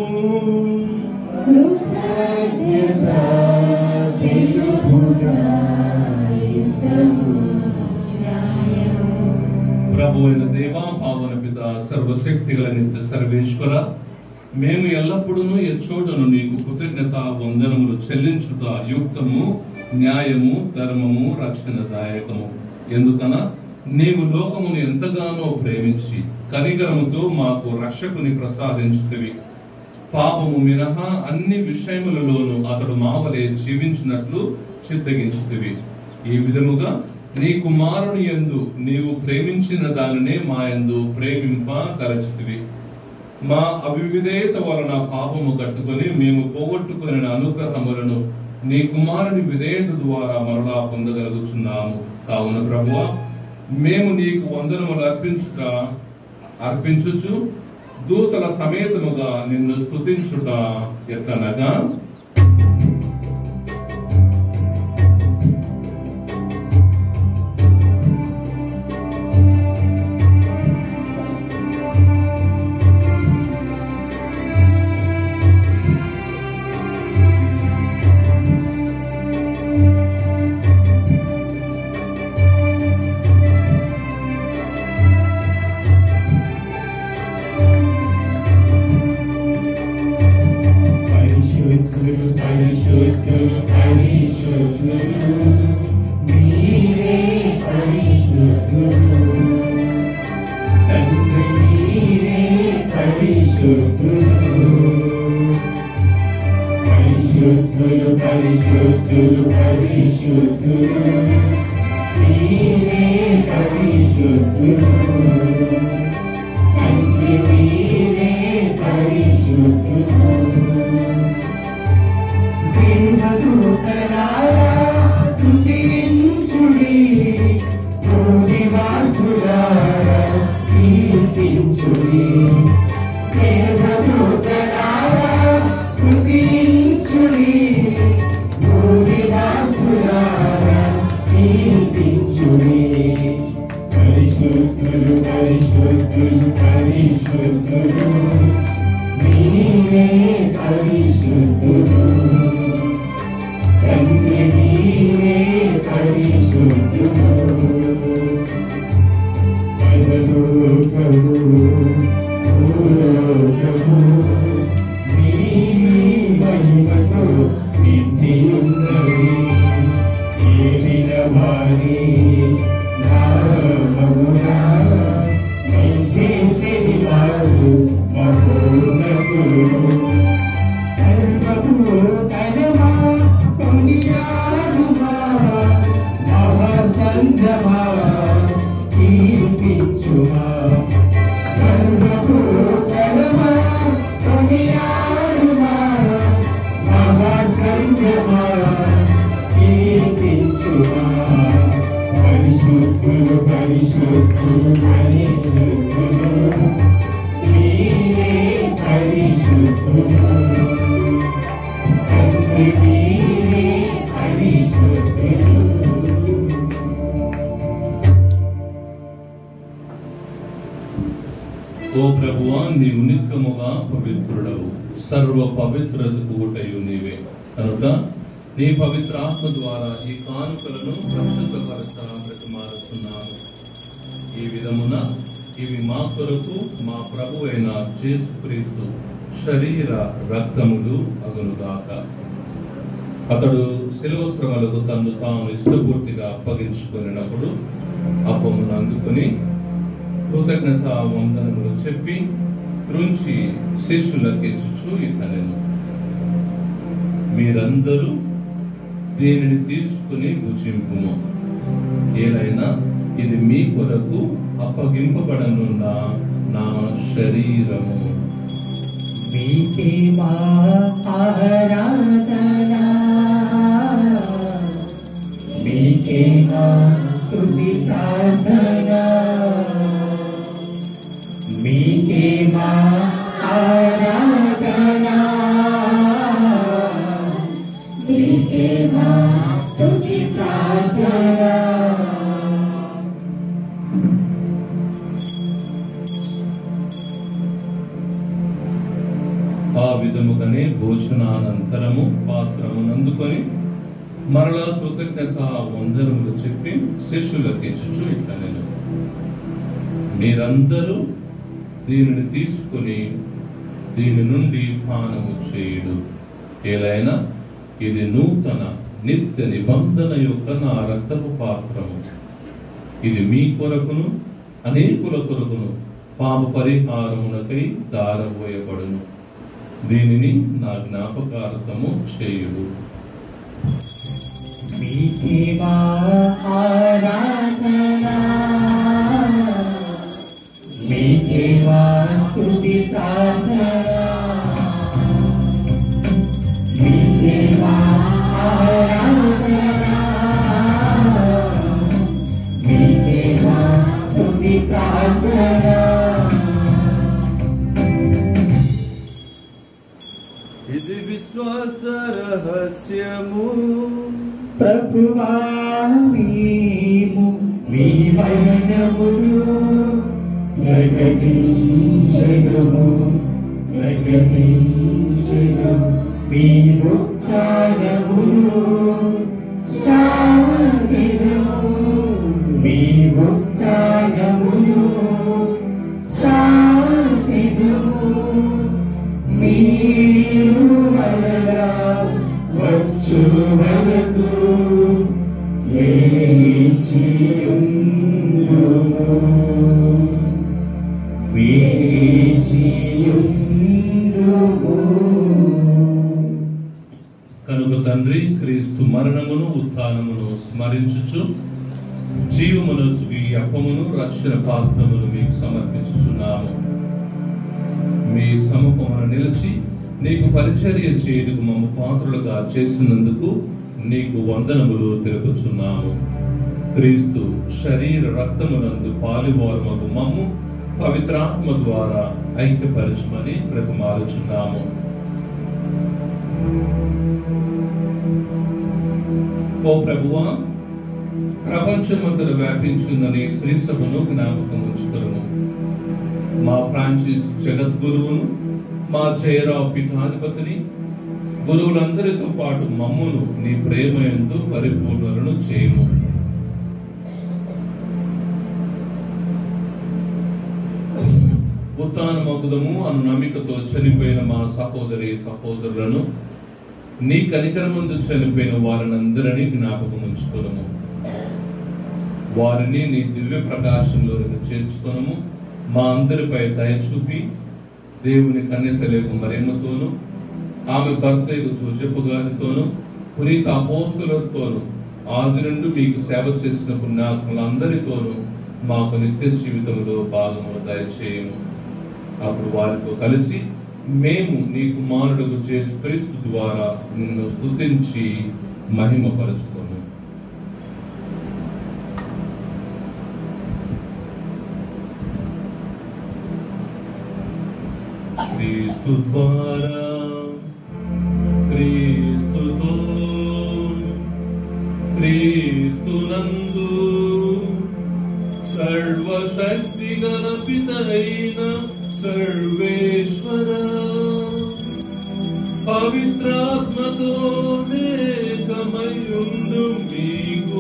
ప్రభు అయిన దేవా పావన పిత సర్వశక్తి గల నిత్య సర్వేశ్వర మేము ఎల్లప్పుడూ ఎచ్చోటను నీకు కృతజ్ఞత వందనములు చెల్లించుట యుక్తము న్యాయము ధర్మము రక్షణదాయకము ఎందుకన నీవు లోకమును ఎంతగానో ప్రేమించి కనికరముతో మాకు రక్షకుని ప్రసాదించుతవి పాపము మినహా అన్ని విషయములలోనూ అతడు మావలే జీవించినట్లు చిత్తగించుతవి ఈ విధముగా నీ కుమారుని యందు నీవు ప్రేమించిన దానినే మా యందు ప్రేమింప తలచితివి మా అవివిధేయత వలన పాపము కట్టుకొని మేము పోగొట్టుకుని అనుగ్రహములను నీ కుమారుని విధేయత ద్వారా మరలా పొందగలుగుచున్నాము కావున ప్రభువ మేము నీకు వందనములు అర్పించుట అర్పించుచు దూతల సమేతముగా నిన్ను స్తుతించుట ఎట్లనగా పరిశుద్ధులు పరిశుద్ధులు పరిశుద్ధులు మీరే పరిశుద్ధులు తండ్రి మీరే పరిశుద్ధులు పరిశుద్ధులు పరిశుద్ధులు పరిశుద్ధులు మీరే పరిశుద్ధులు తండ్రి మీరే పరిశుద్ధులు దేవదూతలారా స్తుతించుడి భూనివాసులారా కీర్తించుడి దేవదూతలారా స్తుతించుడి భూనివాసులారా కీర్తించుడి పరిశుద్ధులు పరిశుద్ధులు పరిశుద్ధులు మీరే పరిశుద్ధులు తండ్రి మీరే పరిశుద్ధులు పరలోకము భూలోకము మీ మహిమతో నిండి ఉన్నవి ఏలిన వారి నామమునా చేసేది వారు మహోన్నతులు సర్వభూతలమా కొనియాడుమా మహాసంగమా కీర్తించుమా సర్వభూతలమా కొనియాడుమా మహాసంగమా కీర్తించుమా పరిశుద్ధులు పరిశుద్ధులు పరిశుద్ధులు మీరే పరిశుద్ధులు తండ్రి మీరే పరిశుద్ధులు ఓ ప్రభువా నీవు నిత్యముగా పవిత్రుడవు సర్వ పవిత్రతకు ఊటయు నీవే కనుక నీ పవిత్ర ఆత్మ ద్వారా ఈ కానుకలను ప్రస్తుతపరచ ప్రతిమారుతున్నాము ఈ విధమున ఇవి మా కొరకు మా ప్రభు అయిన క్రీస్తు శరీర రక్తములు అగునుగాక అతడు శిలువ శ్రమలకు తను తాను ఇష్టపూర్తిగా అప్పగించుకున్నప్పుడు అప్పమును అందుకుని కృతజ్ఞత వందనములు చెప్పి త్రుంచి శిష్యులకిచ్చుచు ఇతనెను మీరందరూ దీనిని తీసుకుని భుజింపుము ఏదైనా ఇది మీ కొరకు అప్పగింపబడనున్న నా శరీరము మీకే మా ఆరాధన మీకే మా స్తుతి ప్రార్థన మీకే మా ఆరాధన మీకే మా స్తుతి ప్రార్థన ఆ విధముగానే భోజనానంతరము పాత్రమును అందుకొని మరలా కృతజ్ఞత వందనములు చెప్పి శిష్యులకు ఇచ్చుచు ఇట్లనెను మీరందరూ దీనిని తీసుకుని దీని నుండి పానము చేయుడు ఏలైనా ఇది నూతన నిత్య నిబంధన యొక్క నా రక్తపు పాత్రము ఇది మీ కొరకును అనేకుల కొరకును పాప పరిహారమునకై దారబోయబడును దీనిని నా జ్ఞాపకార్థము చేయుడు మీకే మా ఆరాధన మీకే మా స్తుతి ప్రార్థన మీకే మా ఆరాధన మీకే మా స్తుతి ప్రార్థన ఇది విశ్వాస రహస్యము ప్రభువా మేము మీ మరణమును ప్రకటించగము ప్రకటించగము మీ ఉత్థానమును సాగము మీ ఉత్థానమును సాగము మీరు మరలా వచ్చు వరకు వేచియుందుము వేచియుందుము కనుక తండ్రి క్రీస్తు మరణమును ఉత్థానమును స్మరించుచు జీవమునసుకి అప్పమును రక్షణ పాత్రమును మీకు సమర్పించుచున్నాము మీ సముఖమున నిలిచి నీకు పరిచర్య చేయుటకు మమ్మ పాత్రులుగా చేసినందుకు నీకు వందనములు తెలుపుచున్నాము క్రీస్తు శరీర రక్తమునందు పాలువారమగు మమ్ము పవిత్రాత్మ ద్వారా ఐక్యపరచమని బ్రతమాలుచున్నాము ఓ ప్రభువా ప్రపంచమంతట వ్యాపించున్న నీ స్త్రీ సభను జ్ఞాపకం ఉంచుకును మా ఫ్రాన్సిస్ జగద్గురువును మా జయరావు పీఠాధిపతిని గురువులందరితో పాటు మమ్మును నీ ప్రేమ ఎందు పరిపూర్ణలను చేయము ఉత్తానమగుదము అను నమ్మికతో చనిపోయిన మా సహోదరి సహోదరులను నీ కనికరమందు చనిపోయిన వారినందరినీ జ్ఞాపకం ఉంచుకునము వారిని నీ దివ్య ప్రకాశంలోకి చేర్చుకునము మా అందరిపై దయ చూపి దేవుని కన్యతలేకు మరెమ్మతోను ఆమె భర్త జోసెఫ్ గారితోను పునీత అపోస్తులతోను ఆది నుండి మీకు సేవ చేసిన పుణ్యాత్ములందరితోనూ మాకు నిత్య జీవితంలో భాగమును దయచేయము అప్పుడు వారితో కలిసి మేము నీ కుమారుడు చేసి క్రీస్తు ద్వారా నిన్ను స్తుతించి మహిమపరచుకోము క్రీస్తు ద్వారా క్రీస్తుతో క్రీస్తునందు సర్వశక్తి గల పితరైన సర్వేశ్వర పవిత్రాత్మతో నేకమయుండు మీకు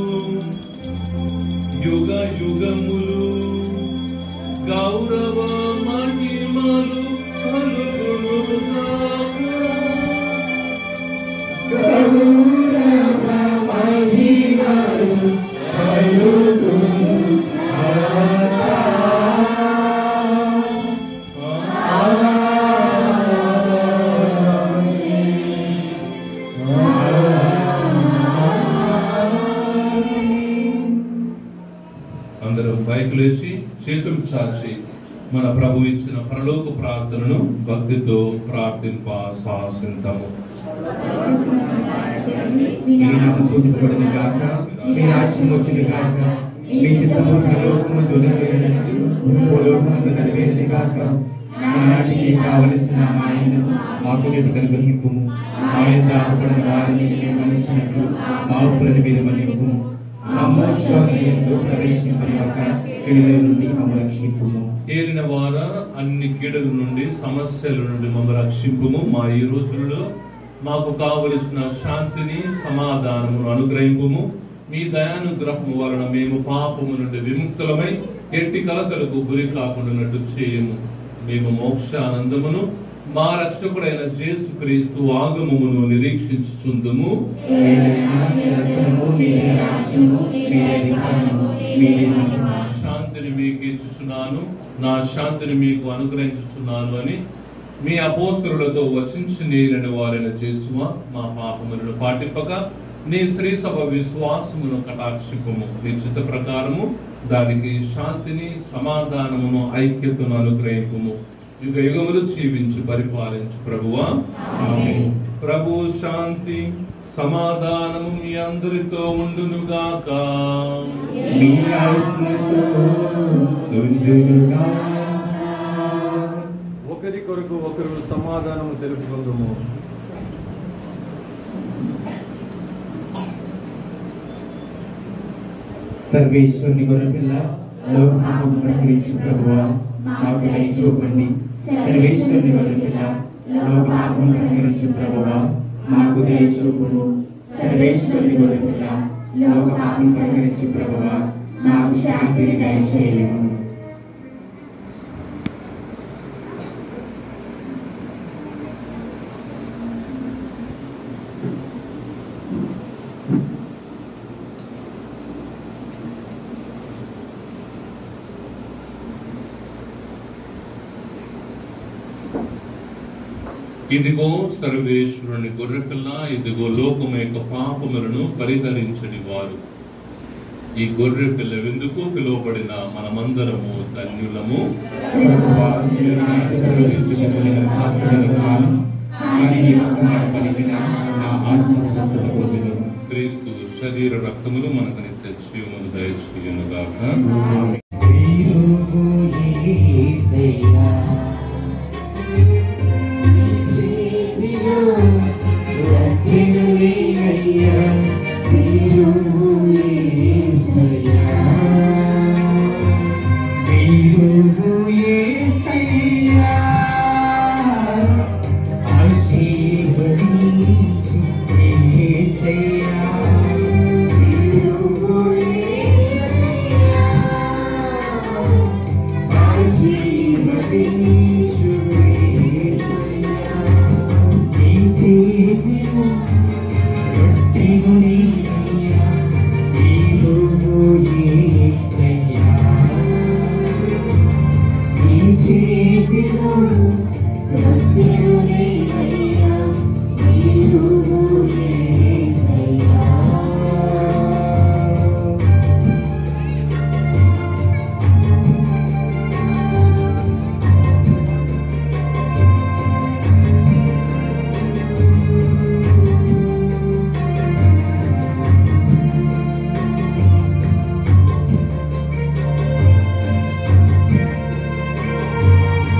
యుగ యుగములు గౌరవ మహిమలు అందరూ పైకి లేచి చేతులు చాచి మన ప్రభు ఇచ్చిన పరలోక ప్రార్థనను భక్తితో ప్రార్థింప సాహసించము మీ నామం పూజింపబడిన గాక మీ రాజ్యం వచ్చిన గాక మీ చిత్తము పరలోకము దొరికినట్టు భూలోకమందు నెరవేరిన గాక నాటికి కావలసిన మాయను మాకు రేపు అనుగ్రహింపుము మా యొక్క ఆపడిన వారిని మేము మన్నించినట్లు మా ఉప్పులను మీరు మన్నింపుము మా మోసంలో ప్రవేశించిన యొక్క కీడుల నుండి మమ్మల్ని రక్షింపుము ఏలిన వార అన్ని కీడుల నుండి సమస్యల నుండి మమ్మల్ని రక్షింపుము మా ఈ రోజుల్లో మాకు కావలసిన శాంతిని సమాధానమును అనుగ్రహింపుము మీ దయానుగ్రహము వలన మేము పాపము నుండి విముక్తులమై ఎట్టి కలతలకు గురి కాకుండానట్టు చేయము మేము మోక్షానందమును మా రక్షకుడైన జేసు క్రీస్తు ఆగమమును నిరీక్షించుచుందుము శాంతిని మీకు ఇచ్చుచున్నాను నా శాంతిని మీకు అనుగ్రహించుచున్నాను అని మీ అపోస్తరులతో వచించి నీరిన వారిన చేసుమ మా పాపములను పాటింపక నీ శ్రీ సభ విశ్వాసమును కటాక్షిపము నీ చిత్త ప్రకారము దానికి శాంతిని సమాధానమును ఐక్యతను అనుగ్రహింపుము యుగ యుగములు జీవించి పరిపాలించు ప్రభువా ప్రభు శాంతి సమాధానము మీ అందరితో ఉండునుగాక మీ ఆత్మతో ఉండునుగా ఒకరి కొరకు ఒకరు సమాధానము తెలుపుకుందుము సర్వేశ్వరుని గొర్రెపిల్ల లోకము ప్రకటించు ప్రభువా మాకు దయ చూపండి సర్వేశ్వరుని గొర్రెపిల్ల లోకము ప్రకటించు ప్రభువా మాకు దయ చూపుడు సర్వేశ్వరుని గొర్రెపిల్ల లోకము ప్రకటించు ప్రభువా మాకు శాంతిని దయచేయము ఇదిగో సర్వేశ్వరుని గొర్రెపిల్ల ఇదిగో లోకము యొక్క పాపములను పరిహరించని వారు ఈ గొర్రె పిల్ల విందుకు పిలువబడిన మనమందరము ధన్యులము ప్రభువా మీరు నాకు ప్రవేశించగలిగిన పాత్రలను కాను కానీ నీ ఒక్క మాట పలికిన నా ఆత్మ స్వస్థత పొందును క్రీస్తు శరీర రక్తములు మనకు నిత్య జీవమును దయచేయునుగాక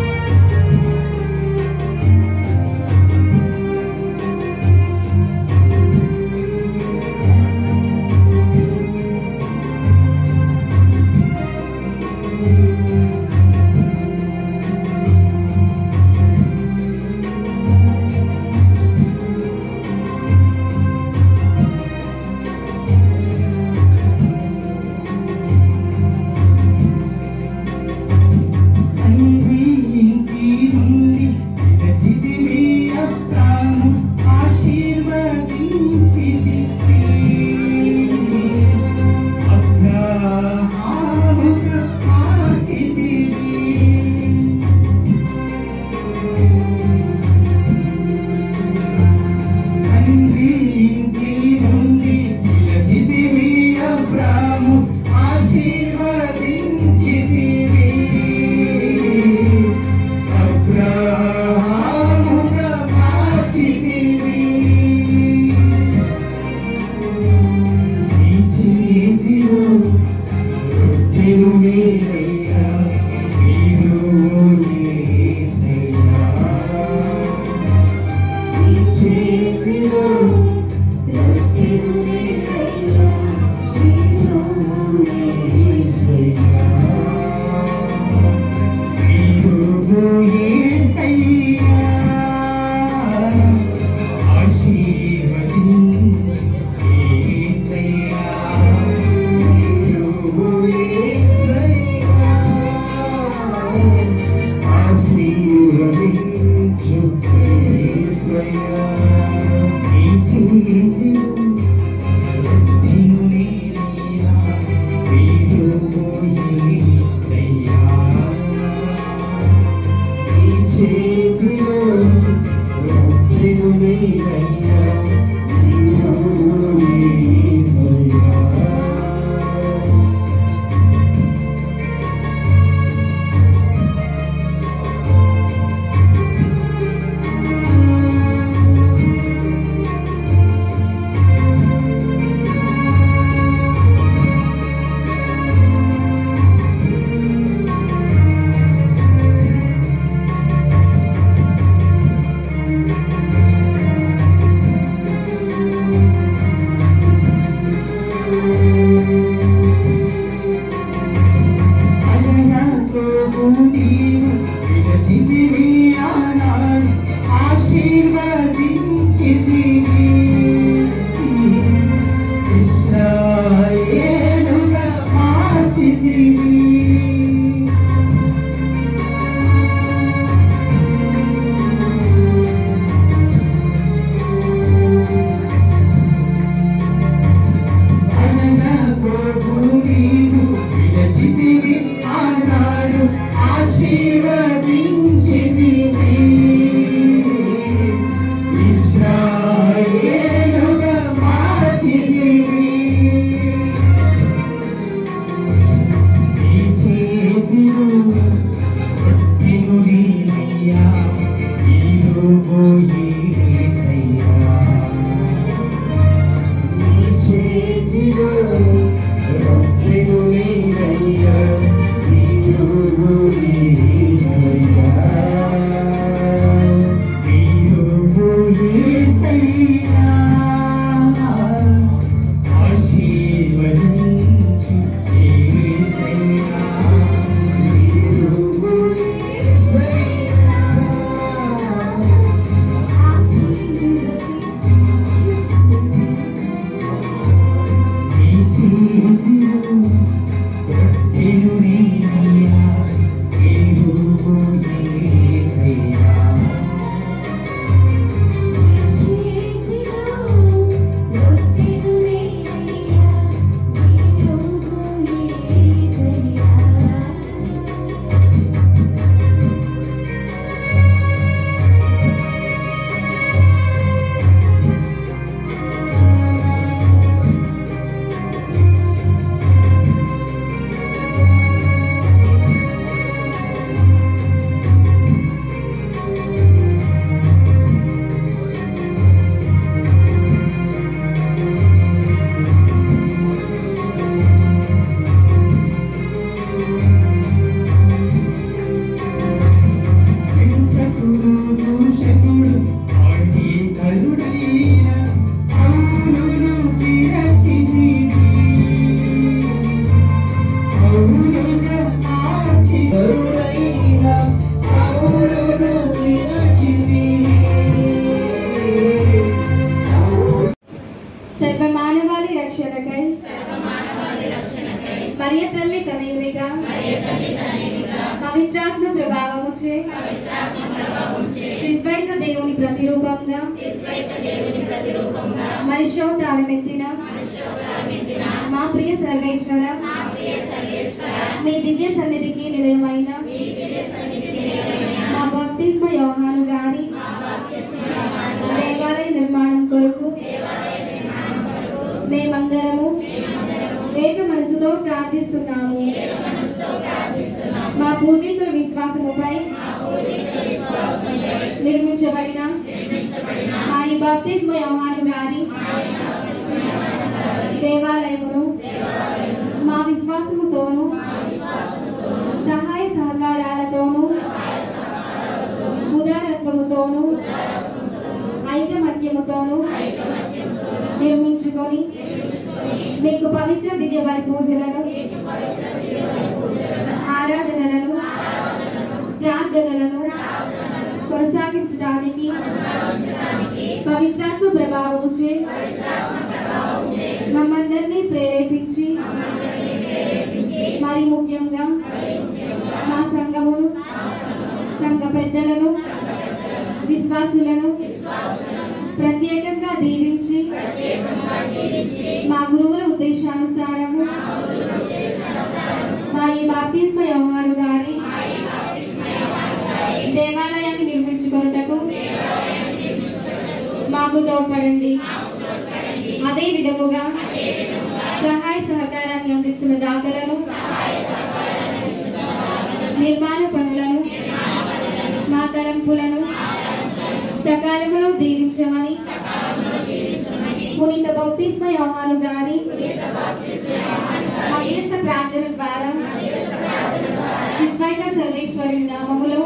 Thank సర్వ మానవాళి రక్షణకై మరియ తల్లి తనయునిగా పవిత్రాత్మ ప్రభావముచే త్రిద్వైత దేవుని ప్రతిరూపంగా మనిషోతారమెత్తిన మా ప్రియ సర్వేశ్వర మీ దివ్య సన్నిధికి నిలయమైన మా బాప్తిస్మ యోహాను గారి దేవాలయ నిర్మాణం కొరకు మేమందరము ఏక మనసుతో ప్రార్థిస్తున్నాము మా పూర్వీకుల విశ్వాసముపై నిర్మించబడిన మా ఈ బాప్తిస్మ యోహాను గారి దేవాలయమును మా విశ్వాసముతోను సహాయ సహకారాలతోనూ ఉదారత్వముతోనూ ఐకమత్యముతోనూ నిర్మించుకొని మీకు పవిత్ర దివ్య బలి పూజలను ఆరాధనలను ప్రార్థనలను కొనసాగించడానికి పవిత్రాత్మ ప్రభావముచే మమ్మందరినీ ప్రేరేపించి మరి ముఖ్యంగా మా సంఘమును సంఘ పెద్దలను విశ్వాసులను ప్రత్యేకంగా దీవించి మా గురువుల ఉద్దేశానుసారము మా ఈ బాప్తిస్మ యోహాను గారి దేవాలయాన్ని నిర్మించుకొనుటకు మాకు తోడ్పడండి అదే విధముగా సహాయ సహకారాన్ని అందిస్తున్న దాతలను నిర్మాణ పనులను మా తలంపులను సకాలంలో దీవించమని పునీత బౌతిస్మ యోహాను గారి మధ్యస్థ ప్రార్థన ద్వారా విద్వైత సర్వేశ్వరుని నామములో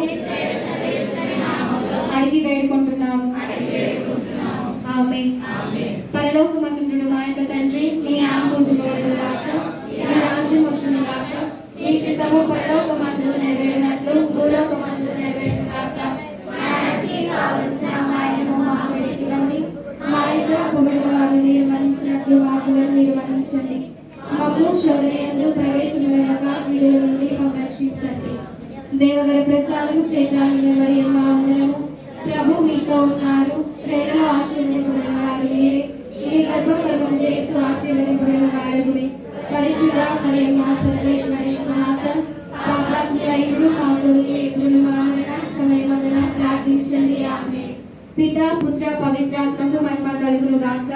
అడిగి వేడుకుంటున్నాము ఆమె పరలోకమందుడు మా యొక్క తండ్రి మీ ఆమోజుకోవడం కాక మీ రాజ్యం వచ్చిన కాక మీ చిత్తము పరలోకమందు నెరవేరినట్లు భూలోకమందు నెరవేరిన కాక నాటికి కావలసిన మాయను మాకు వెతికినండి మా యొక్క పొగడు వారు నిర్వహించినట్లు మాకు నిర్వహించండి మమ్ము శోధనయందు ప్రవేశించక వీరు నుండి మమ్మల్ని రక్షించండి దేవగల ప్రసాదం చేతాన్ని మరి మా అందరము ప్రభు మీతో ఉన్నారు స్త్రీలలో ఆశీర్వదింపబడిన వారు మీరే మీ గర్భఫలము చేసి ఆశీర్వదింపబడిన వారు మీరే. పరిశుద్ధ మరియు మా సర్వేశ్వరి మాత పాపాత్ములైనడు మా కొడుకు ఎప్పుడు మా మరణ సమయమందున ప్రార్థించండి ఆమె పిత పుత్ర పవిత్రాత్మకు మహిమ కలుగును గాక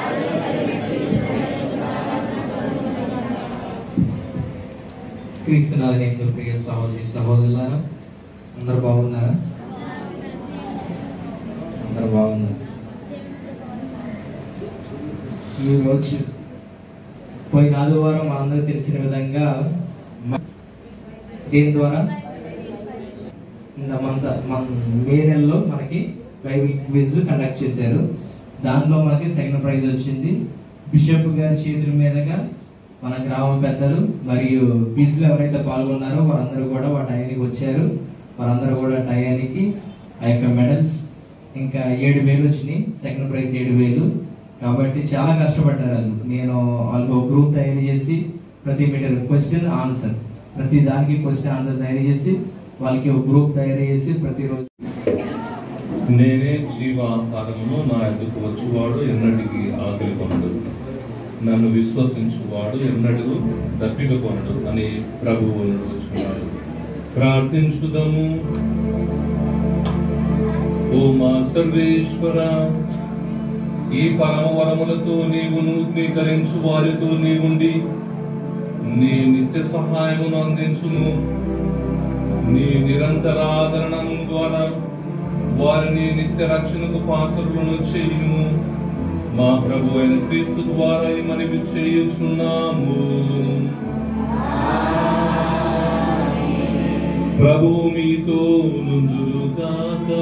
క్రీస్తునాథుని యందు ప్రియ సహోదరి సహోదరులారా అందరు బాగున్నారా అందరు బాగున్నారు ఈ రోజు పోయిన ఆదివారం మనందరూ తెలిసిన విధంగా మ- దీని ద్వారా ఇంత మంత మన మే నెలలో మనకి బైబిల్ క్విజ్ కండక్ట్ చేశారు దాంట్లో మనకి సెకండ్ ప్రైజ్ వచ్చింది బిషప్ గారి చేతుల మీదుగా మన గ్రామ పెద్దలు మరియు క్విజ్లో ఎవరైతే పాల్గొన్నారో వారందరూ కూడా వాళ్ళ టయానికి వచ్చారు వారందరూ కూడా టయానికి ఆ యొక్క మెడల్స్ ఇంకా ఏడు వేలు వచ్చినాయి సెకండ్ ప్రైజ్ ఏడు వేలు కాబట్టి చాలా కష్టపడ్డారు వాళ్ళు నేను వాళ్ళకి ఒక గ్రూప్ తయారు చేసి ప్రతి మీటర్ క్వశ్చన్ ఆన్సర్ ప్రతి దానికి క్వశ్చన్ ఆన్సర్ తయారు చేసి వాళ్ళకి ఒక గ్రూప్ తయారు చేసి ప్రతిరోజు నేనే జీవాహారమును నా ఎదుకు వచ్చువాడు ఎన్నటికి ఆకలి కొనడు నన్ను విశ్వసించువాడు ఎన్నడూ దప్పిక కొనడు అని ప్రభువు వచ్చున్నాడు ప్రార్థించుదము ఓ మా సర్వేశ్వర ఈ పరమ వరములతో నీవు నూతనీకరించు వారితో నీవుండి నీ నిత్య సహాయమును అందించును నీ నిరంతర ఆదరణము ద్వారా వారిని నిత్య రక్షణకు పాత్రలను చేయుము మా ప్రభు అయిన క్రీస్తు ద్వారా ఈ మనవి చేయుచున్నాము ప్రభు మీతో నుందురుగాక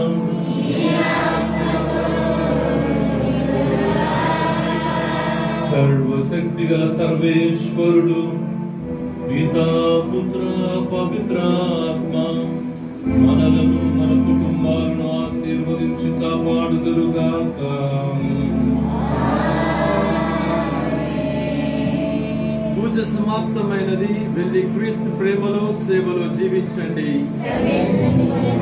సర్వశక్తి గల సర్వేశ్వరుడు పితా పుత్ర పవిత్రాత్మ మనలను మన కుటుంబాలను ఆశీర్వదించి కాపాడుదురుగాక పూజ సమాప్తమైనది వెళ్ళి క్రీస్తు ప్రేమలో సేవలో జీవించండి సర్వేశ్వరుని వలన